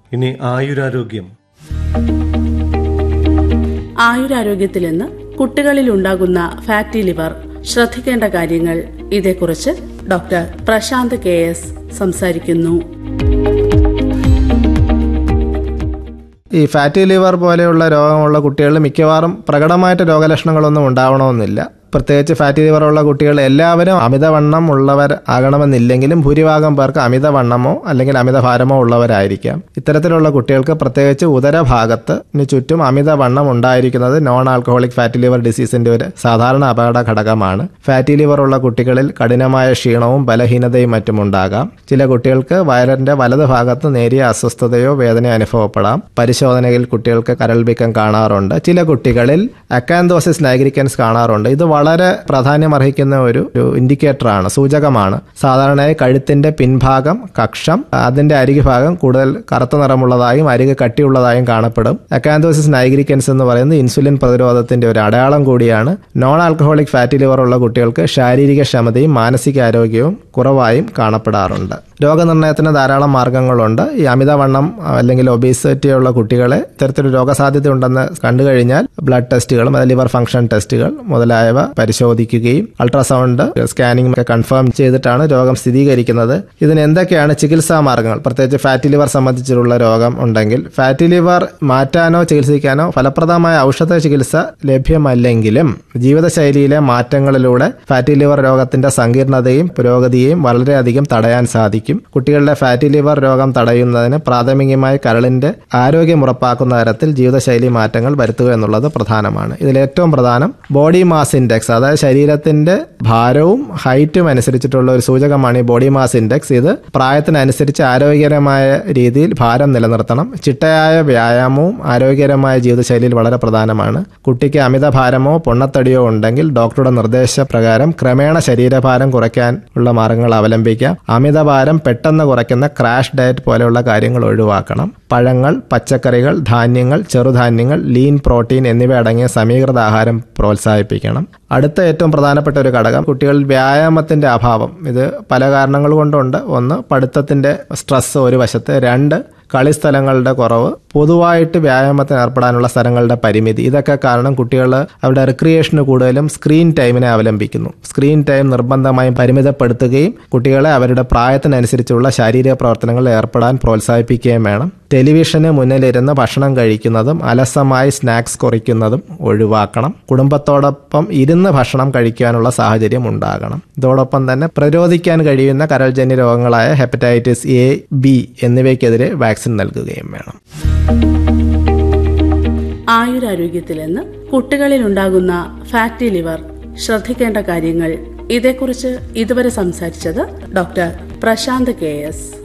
ഇനി ആയുരാരോഗ്യം ആയുരാരോഗ്യത്തിൽ നിന്ന് കുട്ടികളിൽ ഉണ്ടാകുന്ന ഫാറ്റി ലിവർ ശ്രദ്ധിക്കേണ്ട കാര്യങ്ങൾ ഇതേക്കുറിച്ച് ഡോക്ടർ പ്രശാന്ത് കെ എസ് സംസാരിക്കുന്നു ഈ ഫാറ്റി ലിവർ പോലെയുള്ള രോഗമുള്ള കുട്ടികളിൽ മിക്കവാറും പ്രകടമായിട്ട് രോഗലക്ഷണങ്ങളൊന്നും ഉണ്ടാവണമെന്നില്ല പ്രത്യേകിച്ച് ഫാറ്റി ലിവർ ഉള്ള കുട്ടികൾ എല്ലാവരും അമിതവണ്ണം ഉള്ളവർ ആകണമെന്നില്ലെങ്കിലും ഭൂരിഭാഗം പേർക്ക് അമിതവണ്ണമോ അല്ലെങ്കിൽ അമിതഭാരമോ ഉള്ളവരായിരിക്കാം ഇത്തരത്തിലുള്ള കുട്ടികൾക്ക് പ്രത്യേകിച്ച് ഉദരഭാഗത്ത് ചുറ്റും അമിതവണ്ണം ഉണ്ടായിരിക്കുന്നത് നോൺ ആൽക്കഹോളിക് ഫാറ്റി ലിവർ ഡിസീസിന്റെ ഒരു സാധാരണ അപകട ഘടകമാണ് ഫാറ്റി ലിവർ ഉള്ള കുട്ടികളിൽ കഠിനമായ ക്ഷീണവും ബലഹീനതയും മറ്റും ഉണ്ടാകാം ചില കുട്ടികൾക്ക് വയറിന്റെ വലത് ഭാഗത്ത് നേരിയ അസ്വസ്ഥതയോ വേദനയോ അനുഭവപ്പെടാം പരിശോധനയിൽ കുട്ടികൾക്ക് കരൾബീക്കം കാണാറുണ്ട് ചില കുട്ടികളിൽ അക്കാന്തോസിസ് നൈഗ്രിക്കൻസ് കാണാറുണ്ട് ഇത് വളരെ പ്രാധാന്യം അർഹിക്കുന്ന ഒരു ഒരു ഇൻഡിക്കേറ്ററാണ് സൂചകമാണ് സാധാരണയായി കഴുത്തിന്റെ പിൻഭാഗം കക്ഷം അതിന്റെ അരികു ഭാഗം കൂടുതൽ കറുത്ത നിറമുള്ളതായും അരികെ കട്ടിയുള്ളതായും കാണപ്പെടും അക്കാന്തോസിസ് നൈഗ്രിക്കൻസ് എന്ന് പറയുന്നത് ഇൻസുലിൻ പ്രതിരോധത്തിന്റെ ഒരു അടയാളം കൂടിയാണ് നോൺ ആൽക്കഹോളിക് ഫാറ്റി ലിവർ ഉള്ള കുട്ടികൾക്ക് ശാരീരിക ക്ഷമതയും മാനസികാരോഗ്യവും കുറവായും കാണപ്പെടാറുണ്ട് രോഗനിർണയത്തിന് ധാരാളം മാർഗങ്ങളുണ്ട് ഈ അമിതവണ്ണം അല്ലെങ്കിൽ ഒബീസിറ്റി ഉള്ള കുട്ടികളെ ഇത്തരത്തിലൊരു രോഗസാധ്യത ഉണ്ടെന്ന് കണ്ടു കഴിഞ്ഞാൽ ബ്ലഡ് ടെസ്റ്റുകളും അത് ലിവർ ഫംഗ്ഷൻ ടെസ്റ്റുകൾ മുതലായവ പരിശോധിക്കുകയും അൾട്രാസൗണ്ട് സ്കാനിംഗ് ഒക്കെ കൺഫേം ചെയ്തിട്ടാണ് രോഗം സ്ഥിരീകരിക്കുന്നത് ഇതിന് എന്തൊക്കെയാണ് ചികിത്സാ മാർഗങ്ങൾ പ്രത്യേകിച്ച് ഫാറ്റി ലിവർ സംബന്ധിച്ചിട്ടുള്ള രോഗം ഉണ്ടെങ്കിൽ ഫാറ്റി ലിവർ മാറ്റാനോ ചികിത്സിക്കാനോ ഫലപ്രദമായ ഔഷധ ചികിത്സ ലഭ്യമല്ലെങ്കിലും ജീവിതശൈലിയിലെ മാറ്റങ്ങളിലൂടെ ഫാറ്റി ലിവർ രോഗത്തിന്റെ സങ്കീർണതയും പുരോഗതിയെയും വളരെയധികം തടയാൻ സാധിക്കും കുട്ടികളുടെ ഫാറ്റി ലിവർ രോഗം തടയുന്നതിന് പ്രാഥമികമായി കരളിന്റെ ആരോഗ്യം ഉറപ്പാക്കുന്ന തരത്തിൽ ജീവിതശൈലി മാറ്റങ്ങൾ വരുത്തുക എന്നുള്ളത് പ്രധാനമാണ് ഇതിൽ ഏറ്റവും പ്രധാനം ബോഡി മാസ് ഇൻഡെക്സ് അതായത് ശരീരത്തിന്റെ ഭാരവും ഹൈറ്റും അനുസരിച്ചിട്ടുള്ള ഒരു സൂചകമാണ് ഈ ബോഡി മാസ് ഇൻഡെക്സ് ഇത് പ്രായത്തിനനുസരിച്ച് ആരോഗ്യകരമായ രീതിയിൽ ഭാരം നിലനിർത്തണം ചിട്ടയായ വ്യായാമവും ആരോഗ്യകരമായ ജീവിതശൈലിയിൽ വളരെ പ്രധാനമാണ് കുട്ടിക്ക് അമിതഭാരമോ പൊണ്ണത്തടിയോ ഉണ്ടെങ്കിൽ ഡോക്ടറുടെ നിർദ്ദേശപ്രകാരം ക്രമേണ ശരീരഭാരം കുറയ്ക്കാൻ ഉള്ള മാർഗങ്ങൾ അവലംബിക്കാം അമിതഭാരം പെട്ടെന്ന് കുറയ്ക്കുന്ന ക്രാഷ് ഡയറ്റ് പോലെയുള്ള കാര്യങ്ങൾ ഒഴിവാക്കണം പഴങ്ങൾ പച്ചക്കറികൾ ധാന്യങ്ങൾ ചെറുധാന്യങ്ങൾ ലീൻ പ്രോട്ടീൻ എന്നിവ അടങ്ങിയ സമീകൃത ആഹാരം പ്രോത്സാഹിപ്പിക്കണം അടുത്ത ഏറ്റവും പ്രധാനപ്പെട്ട ഒരു ഘടകം കുട്ടികളിൽ വ്യായാമത്തിന്റെ അഭാവം ഇത് പല കാരണങ്ങൾ കൊണ്ടുണ്ട് ഒന്ന് പഠിത്തത്തിന്റെ സ്ട്രെസ് ഒരു വശത്ത് രണ്ട് കളിസ്ഥലങ്ങളുടെ കുറവ് പൊതുവായിട്ട് വ്യായാമത്തിന് ഏർപ്പെടാനുള്ള സ്ഥലങ്ങളുടെ പരിമിതി ഇതൊക്കെ കാരണം കുട്ടികൾ അവരുടെ റിക്രിയേഷന് കൂടുതലും സ്ക്രീൻ ടൈമിനെ അവലംബിക്കുന്നു സ്ക്രീൻ ടൈം നിർബന്ധമായും പരിമിതപ്പെടുത്തുകയും കുട്ടികളെ അവരുടെ പ്രായത്തിനനുസരിച്ചുള്ള ശാരീരിക പ്രവർത്തനങ്ങളിൽ ഏർപ്പെടാൻ പ്രോത്സാഹിപ്പിക്കുകയും വേണം ടെലിവിഷന് മുന്നിലിരുന്ന് ഭക്ഷണം കഴിക്കുന്നതും അലസമായി സ്നാക്സ് കുറയ്ക്കുന്നതും ഒഴിവാക്കണം കുടുംബത്തോടൊപ്പം ഇരുന്ന് ഭക്ഷണം കഴിക്കാനുള്ള സാഹചര്യം ഉണ്ടാകണം ഇതോടൊപ്പം തന്നെ പ്രതിരോധിക്കാൻ കഴിയുന്ന കരൾജന്യ രോഗങ്ങളായ ഹെപ്പറ്റൈറ്റിസ് എ ബി എന്നിവയ്ക്കെതിരെ വാക്സിൻ നൽകുകയും വേണം ആയുരാരോഗ്യത്തിൽ നിന്ന് കുട്ടികളിൽ ഉണ്ടാകുന്ന ഫാറ്റി ലിവർ ശ്രദ്ധിക്കേണ്ട കാര്യങ്ങൾ ഇതേക്കുറിച്ച് ഇതുവരെ സംസാരിച്ചത് ഡോക്ടർ പ്രശാന്ത് കെ എസ്